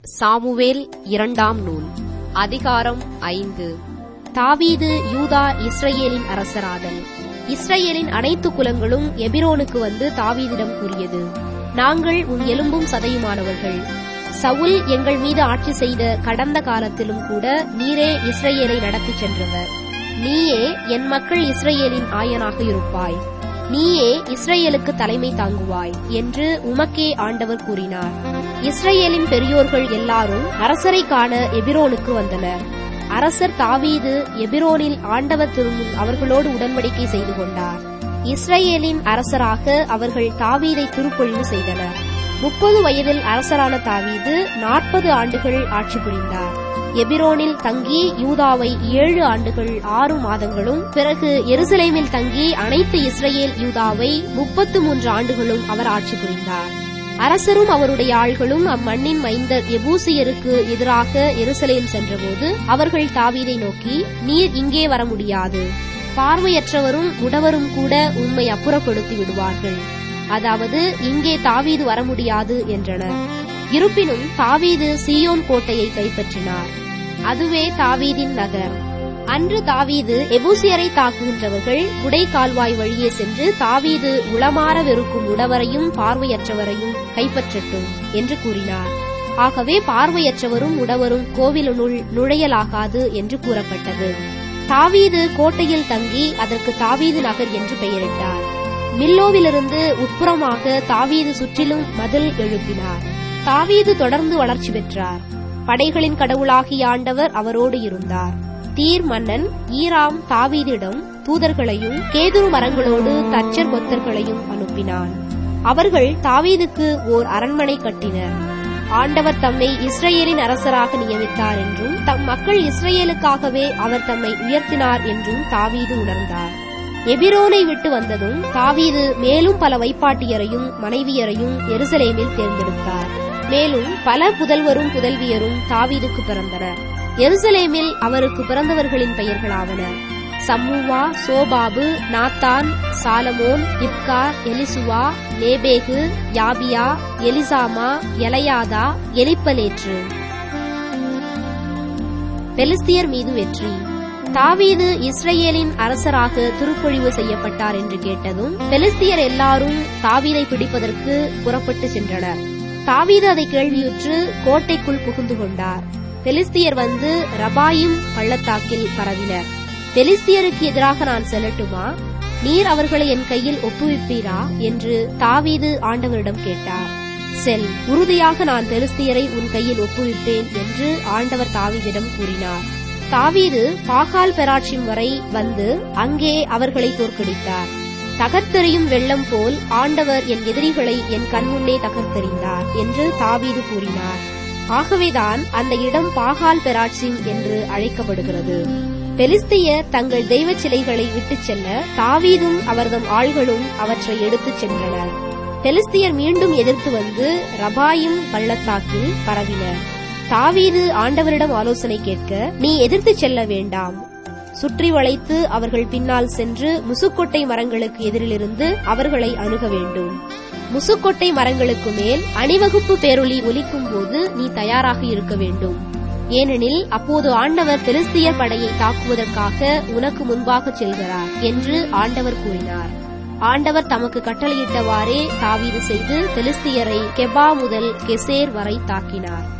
Samuel இரண்டாம் நூல் அதிகாரம் ஐந்து தாவீது யூதா இஸ்ரேலின் அரசராதல் இஸ்ரேலின் அனைத்து குலங்களும் எபிரோனுக்கு வந்து தாவீதிடம் கூறியது நாங்கள் உன் எலும்பும் சதையுமானவர்கள் சவுல் எங்கள் மீது ஆட்சி செய்த கடந்த காலத்திலும் கூட நீரே இஸ்ரேலை நடத்திச் சென்றவர் நீயே என் மக்கள் இஸ்ரேலின் ஆயனாக இருப்பாய் நீயே இஸ்ரேலுக்கு தலைமை தாங்குவாய் என்று உமக்கே ஆண்டவர் கூறினார் இஸ்ரேலின் பெரியோர்கள் எல்லாரும் அரசரை காண எபிரோனுக்கு வந்தனர் அரசர் தாவீது எபிரோனில் ஆண்டவர் திருமுன் அவர்களோடு உடன்படிக்கை செய்து கொண்டார் இஸ்ரேலின் அரசராக அவர்கள் தாவீதை திருப்பொழிவு செய்தனர் முப்பது வயதில் அரசரான தாவீது நாற்பது ஆண்டுகள் ஆட்சி புரிந்தார் எபிரோனில் தங்கி யூதாவை ஏழு ஆண்டுகள் ஆறு மாதங்களும் பிறகு எருசலேமில் தங்கி அனைத்து இஸ்ரேல் யூதாவை முப்பத்து மூன்று ஆண்டுகளும் அவர் ஆட்சி புரிந்தார் அரசரும் அவருடைய ஆள்களும் அம்மண்ணின் மைந்தர் எபூசியருக்கு எதிராக எருசலேம் சென்றபோது அவர்கள் தாவீதை நோக்கி நீர் இங்கே வர முடியாது பார்வையற்றவரும் உடவரும் கூட உம்மை அப்புறப்படுத்தி விடுவார்கள் அதாவது இங்கே தாவீது வர முடியாது என்றனர் இருப்பினும் தாவீது சீயோன் கோட்டையை கைப்பற்றினார் அதுவே தாவீதின் நகர் அன்று தாவீது எபூசியரை தாக்குகின்றவர்கள் குடை கால்வாய் வழியே சென்று தாவீது உளமாற வெறுக்கும் உடவரையும் பார்வையற்றவரையும் கைப்பற்றட்டும் என்று கூறினார் ஆகவே பார்வையற்றவரும் உடவரும் கோவிலுனுள் நுழையலாகாது என்று கூறப்பட்டது தாவீது கோட்டையில் தங்கி அதற்கு தாவீது நகர் என்று பெயரிட்டார் மில்லோவிலிருந்து உட்புறமாக தாவீது சுற்றிலும் மதில் எழுப்பினார் தாவீது தொடர்ந்து வளர்ச்சி பெற்றார் படைகளின் கடவுளாகிய ஆண்டவர் அவரோடு இருந்தார் தீர் மன்னன் ஈராம் தாவீதிடம் தூதர்களையும் கேதுரு மரங்களோடு தச்சர் கொத்தர்களையும் அனுப்பினான் அவர்கள் தாவீதுக்கு ஓர் அரண்மனை கட்டினர் ஆண்டவர் தம்மை இஸ்ரேலின் அரசராக நியமித்தார் என்றும் தம் மக்கள் இஸ்ரேலுக்காகவே அவர் தம்மை உயர்த்தினார் என்றும் தாவீது உணர்ந்தார் எபிரோனை விட்டு வந்ததும் தாவீது மேலும் பல வைப்பாட்டியரையும் மனைவியரையும் எருசலேமில் தேர்ந்தெடுத்தார் மேலும் பல புதல்வரும் புதல்வியரும் தாவீதுக்கு பிறந்தனர் எருசலேமில் அவருக்கு பிறந்தவர்களின் பெயர்களாவன சம்முவா சோபாபு நாத்தான் சாலமோன் இப்கார் எலிசுவா நேபேகு யாபியா எலிசாமா எலையாதா எலிப்பலேற்று பெலிஸ்தியர் மீது வெற்றி தாவீது இஸ்ரேலின் அரசராக திருப்பொழிவு செய்யப்பட்டார் என்று கேட்டதும் பெலிஸ்தியர் எல்லாரும் தாவீதை பிடிப்பதற்கு புறப்பட்டு சென்றனர் தாவீது அதை கேள்வியுற்று கோட்டைக்குள் புகுந்து கொண்டார் பெலிஸ்தியர் வந்து ரபாயும் பள்ளத்தாக்கில் பரவினர் பெலிஸ்தியருக்கு எதிராக நான் செல்லட்டுமா நீர் அவர்களை என் கையில் ஒப்புவிப்பீரா என்று தாவீது ஆண்டவரிடம் கேட்டார் செல் உறுதியாக நான் பெலிஸ்தியரை உன் கையில் ஒப்புவிப்பேன் என்று ஆண்டவர் தாவீதிடம் கூறினார் தாவீது பாகால் பெராட்சிம் வரை வந்து அங்கே அவர்களை தோற்கடித்தார் தகர்த்தெறியும் வெள்ளம் போல் ஆண்டவர் என் எதிரிகளை என் கண்முன்னே தகர்த்தெறிந்தார் என்று தாவீது கூறினார் ஆகவேதான் அந்த இடம் பாகால் பெராட்சிம் என்று அழைக்கப்படுகிறது பெலிஸ்தியர் தங்கள் தெய்வ சிலைகளை விட்டுச் செல்ல தாவீதும் அவர்தம் ஆள்களும் அவற்றை எடுத்துச் சென்றனர் பெலிஸ்தியர் மீண்டும் எதிர்த்து வந்து ரபாயும் பள்ளத்தாக்கில் பரவினர் தாவீது ஆண்டவரிடம் ஆலோசனை கேட்க நீ எதிர்த்து செல்ல வேண்டாம் சுற்றி வளைத்து அவர்கள் பின்னால் சென்று முசுக்கொட்டை மரங்களுக்கு எதிரிலிருந்து அவர்களை அணுக வேண்டும் முசுக்கொட்டை மரங்களுக்கு மேல் அணிவகுப்பு பேரொலி ஒலிக்கும் போது நீ தயாராக இருக்க வேண்டும் ஏனெனில் அப்போது ஆண்டவர் பெலிஸ்தியர் படையை தாக்குவதற்காக உனக்கு முன்பாக செல்கிறார் என்று ஆண்டவர் கூறினார் ஆண்டவர் தமக்கு கட்டளையிட்டவாறே தாவீது செய்து பெலிஸ்தியரை கெபா முதல் கெசேர் வரை தாக்கினார்